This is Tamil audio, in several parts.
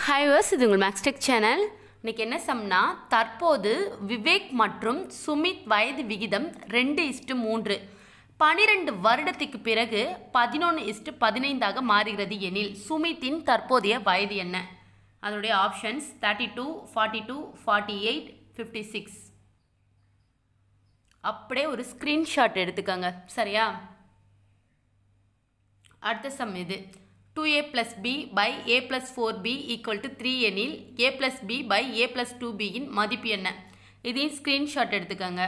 ஹாய் வர்ஸ் இது உங்கள் மேக்ஸ்டெக் சேனல் இன்னைக்கு என்ன சம்னா தற்போது விவேக் மற்றும் சுமித் வயது விகிதம் ரெண்டு இஸ்டு மூன்று பனிரெண்டு வருடத்துக்கு பிறகு பதினொன்று இஸ்டு பதினைந்தாக மாறுகிறது எனில் சுமித்தின் தற்போதைய வயது என்ன அதனுடைய options thirty two forty two forty eight fifty six அப்படியே ஒரு ஸ்க்ரீன்ஷாட் எடுத்துக்கோங்க சரியா அடுத்த சம் இது two A plus B by A plus four B equal to three எனில் A plus B by A plus two பியின் மதிப்பு என்ன இதையும் ஸ்க்ரீன்ஷாட் எடுத்துக்கோங்க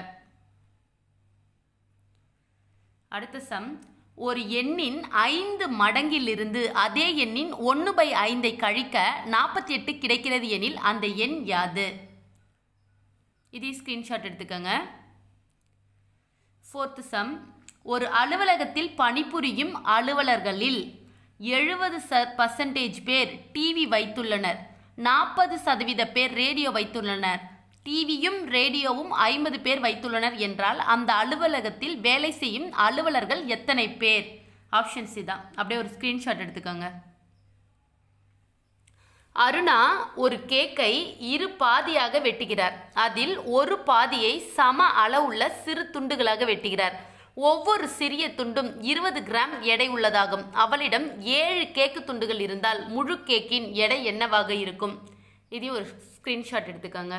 அடுத்த சம் ஒரு எண்ணின் ஐந்து மடங்கிலிருந்து அதே எண்ணின் ஒன்று பை ஐந்தை கழிக்க நாற்பத்தி எட்டு கிடைக்கிறது எனில் அந்த எண் யாது இதையும் ஸ்க்ரீன்ஷாட் எடுத்துக்கோங்க ஃபோர்த்து சம் ஒரு அலுவலகத்தில் பணிபுரியும் அலுவலர்களில் எழுபது ச பர்சன்டேஜ் பேர் டிவி வைத்துள்ளனர் நாற்பது சதவீத பேர் ரேடியோ வைத்துள்ளனர் டிவியும் ரேடியோவும் ஐம்பது பேர் வைத்துள்ளனர் என்றால் அந்த அலுவலகத்தில் வேலை செய்யும் அலுவலர்கள் எத்தனை பேர் ஆப்ஷன்ஸ் இதான் அப்படியே ஒரு ஸ்க்ரீன்ஷாட் எடுத்துக்கோங்க அருணா ஒரு கேக்கை இரு பாதியாக வெட்டுகிறார் அதில் ஒரு பாதியை சம அளவுள்ள சிறு துண்டுகளாக வெட்டுகிறார் ஒவ்வொரு சிறிய துண்டும் இருபது கிராம் எடை உள்ளதாகும் அவளிடம் ஏழு கேக்கு துண்டுகள் இருந்தால் முழு கேக்கின் எடை என்னவாக இருக்கும் இதையும் ஒரு ஸ்க்ரீன்ஷாட் எடுத்துக்கோங்க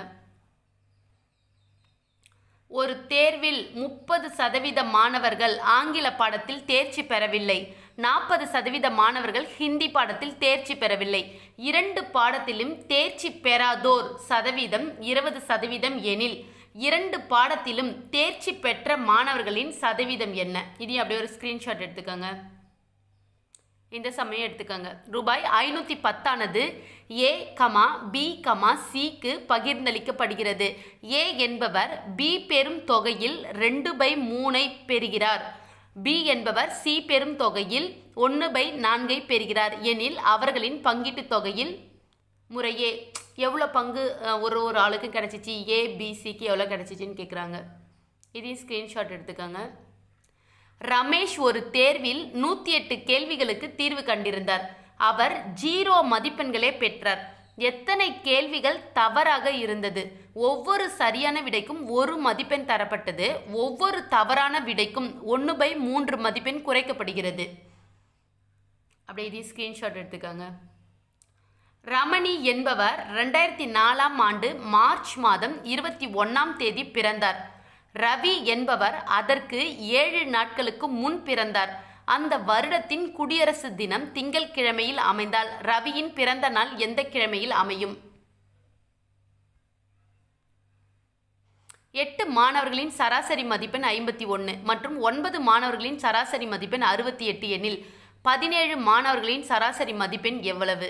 ஒரு தேர்வில் முப்பது சதவீத மாணவர்கள் ஆங்கில பாடத்தில் தேர்ச்சி பெறவில்லை நாற்பது சதவீத மாணவர்கள் ஹிந்தி பாடத்தில் தேர்ச்சி பெறவில்லை இரண்டு பாடத்திலும் தேர்ச்சி பெறாதோர் சதவீதம் இருபது சதவீதம் எனில் இரண்டு பாடத்திலும் தேர்ச்சி பெற்ற மாணவர்களின் சதவீதம் என்ன இதையும் அப்படியே ஒரு ஸ்க்ரீன்ஷாட் எடுத்துக்கோங்க இந்த சமயம் எடுத்துக்கோங்க ரூபாய் ஐநூற்றி பத்தானது ஏ கமா பி கமா சிக்கு பகிர்ந்தளிக்கப்படுகிறது ஏ என்பவர் பி பெறும் தொகையில் ரெண்டு பை மூனை பெறுகிறார் பி என்பவர் சி பெறும் தொகையில் ஒன்று பை நான்கை பெறுகிறார் எனில் அவர்களின் பங்கீட்டு தொகையில் முறையே எவ்வளோ பங்கு அஹ், ஒரு ஒரு ஆளுக்கு கிடச்சிச்சு ஏ பி சிக்கு எவ்வளோ கிடச்சிச்சின்னு கேட்குறாங்க இதையும் ஸ்க்ரீன்ஷாட் எடுத்துக்கோங்க ரமேஷ் ஒரு தேர்வில் நூற்றி எட்டு கேள்விகளுக்கு தீர்வு கண்டிருந்தார் அவர் ஜீரோ மதிப்பெண்களே பெற்றார் எத்தனை கேள்விகள் தவறாக இருந்தது ஒவ்வொரு சரியான விடைக்கும் ஒரு மதிப்பெண் தரப்பட்டது ஒவ்வொரு தவறான விடைக்கும் ஒன்று பை மூன்று மதிப்பெண் குறைக்கப்படுகிறது அப்படியே இதையும் ஸ்க்ரீன்ஷாட் எடுத்துக்கோங்க ரமணி என்பவர் ரெண்டாயிரத்தி நாலாம் ஆண்டு மார்ச் மாதம் இருபத்தி ஒன்றாம் தேதி பிறந்தார் ரவி என்பவர் அதற்கு ஏழு நாட்களுக்கு முன் பிறந்தார் அந்த வருடத்தின் குடியரசு தினம் திங்கட்கிழமையில் அமைந்தால் ரவியின் பிறந்த நாள் எந்த கிழமையில் அமையும் எட்டு மாணவர்களின் சராசரி மதிப்பெண் ஐம்பத்தி ஒன்று மற்றும் ஒன்பது மாணவர்களின் சராசரி மதிப்பெண் அறுபத்தி எட்டு எனில் பதினேழு மாணவர்களின் சராசரி மதிப்பெண் எவ்வளவு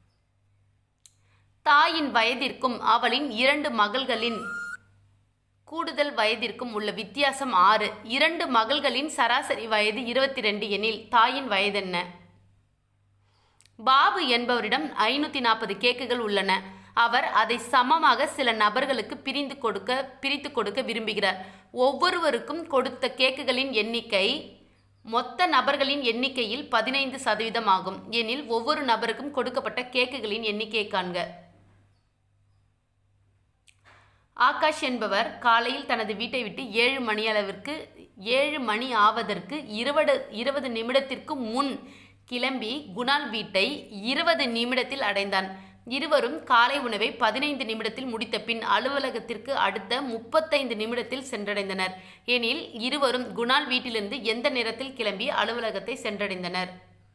தாயின் வயதிற்கும் அவளின் இரண்டு மகள்களின் கூடுதல் வயதிற்கும் உள்ள வித்தியாசம் ஆறு இரண்டு மகள்களின் சராசரி வயது இருபத்தி ரெண்டு எனில் தாயின் வயதென்ன பாபு என்பவரிடம் ஐநூற்றி நாற்பது கேக்குகள் உள்ளன அவர் அதை சமமாக சில நபர்களுக்கு பிரிந்து கொடுக்க பிரித்து கொடுக்க விரும்புகிறார் ஒவ்வொருவருக்கும் கொடுத்த கேக்குகளின் எண்ணிக்கை மொத்த நபர்களின் எண்ணிக்கையில் பதினைந்து சதவீதம் ஆகும் எனில் ஒவ்வொரு நபருக்கும் கொடுக்கப்பட்ட கேக்குகளின் எண்ணிக்கையை காண்க ஆகாஷ் என்பவர் காலையில் தனது வீட்டை விட்டு ஏழு மணி அளவிற்கு ஏழு மணி ஆவதற்கு இருபது இருபது நிமிடத்திற்கு முன் கிளம்பி குணால் வீட்டை இருபது நிமிடத்தில் அடைந்தான் இருவரும் காலை உணவை பதினைந்து நிமிடத்தில் முடித்த பின் அலுவலகத்திற்கு அடுத்த முப்பத்தைந்து நிமிடத்தில் சென்றடைந்தனர் எனில் இருவரும் குணால் வீட்டிலிருந்து எந்த நேரத்தில் கிளம்பி அலுவலகத்தை சென்றடைந்தனர்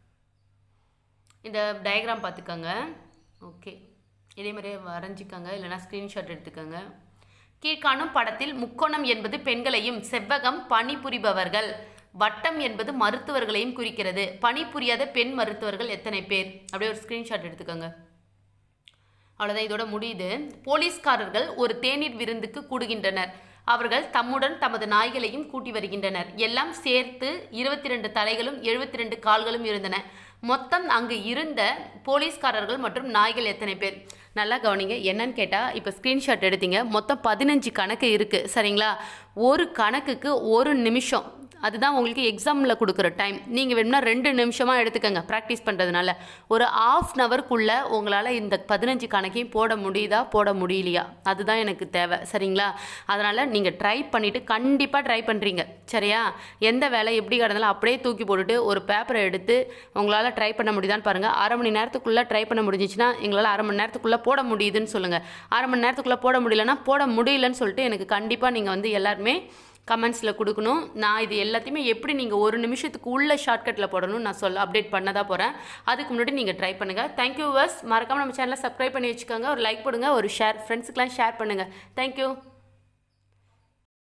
இந்த டயக்ராம் பார்த்துக்கோங்க ஓகே இதே மாதிரியே வரைஞ்சிக்கோங்க இல்லைனா ஸ்க்ரீன்ஷாட் எடுத்துக்கோங்க கீழ்காணும் படத்தில் முக்கோணம் என்பது பெண்களையும் செவ்வகம் பணிபுரிபவர்கள் வட்டம் என்பது மருத்துவர்களையும் குறிக்கிறது பணிபுரியாத பெண் மருத்துவர்கள் எத்தனை பேர் அப்படியே ஒரு ஸ்க்ரீன்ஷாட் எடுத்துக்கோங்க அவ்வளோதான் இதோட முடியுது போலீஸ்காரர்கள் ஒரு தேநீர் விருந்துக்கு கூடுகின்றனர் அவர்கள் தம்முடன் தமது நாய்களையும் கூட்டி வருகின்றனர் எல்லாம் சேர்த்து இருபத்தி ரெண்டு தலைகளும் எழுபத்தி ரெண்டு கால்களும் இருந்தன மொத்தம் அங்கு இருந்த போலீஸ்காரர்கள் மற்றும் நாய்கள் எத்தனை பேர் நல்லா கவனிங்க என்னன்னு கேட்டால் இப்போ ஸ்க்ரீன்ஷாட் எடுத்தீங்க மொத்தம் பதினஞ்சு கணக்கு இருக்குது சரிங்களா ஒரு கணக்குக்கு ஒரு நிமிஷம் அதுதான் உங்களுக்கு எக்ஸாமில் கொடுக்குற டைம் நீங்கள் வேணும்னா ரெண்டு நிமிஷமாக எடுத்துக்கங்க ப்ராக்டிஸ் பண்ணுறதுனால ஒரு ஆஃப் அன் ஹவர்க்குள்ளே உங்களால் இந்த பதினஞ்சு கணக்கையும் போட முடியுதா போட முடியலையா அதுதான் எனக்கு தேவை சரிங்களா அதனால் நீங்கள் ட்ரை பண்ணிவிட்டு கண்டிப்பாக ட்ரை பண்ணுறீங்க சரியா எந்த வேலை எப்படி கிடந்தாலும் அப்படியே தூக்கி போட்டுட்டு ஒரு பேப்பரை எடுத்து உங்களால் ட்ரை பண்ண முடியுதான்னு பாருங்கள் அரை மணி நேரத்துக்குள்ளே ட்ரை பண்ண முடிஞ்சிச்சுன்னா எங்களால் அரை மணி நேரத்துக்குள்ளே போட முடியுதுன்னு சொல்லுங்கள் அரை மணி நேரத்துக்குள்ளே போட முடியலன்னா போட முடியலன்னு சொல்லிட்டு எனக்கு கண்டிப்பாக நீங்கள் வந்து எல்லாருமே கமெண்ட்ஸில் கொடுக்கணும் நான் இது எல்லாத்தையுமே எப்படி நீங்கள் ஒரு நிமிஷத்துக்கு உள்ள ஷார்ட்கட்டில் போடணும் நான் சொல்ல அப்டேட் பண்ண தான் போகிறேன் அதுக்கு முன்னாடி நீங்கள் ட்ரை பண்ணுங்கள் தேங்க்யூ வர்ஸ் மறக்காமல் நம்ம சேனலை சப்ஸ்கிரைப் பண்ணி வச்சுக்கோங்க ஒரு லைக் போடுங்க ஒரு ஷேர் ஃப்ரெண்ட்ஸுக்கெலாம் ஷேர் பண்ணுங்கள் தேங்க்யூ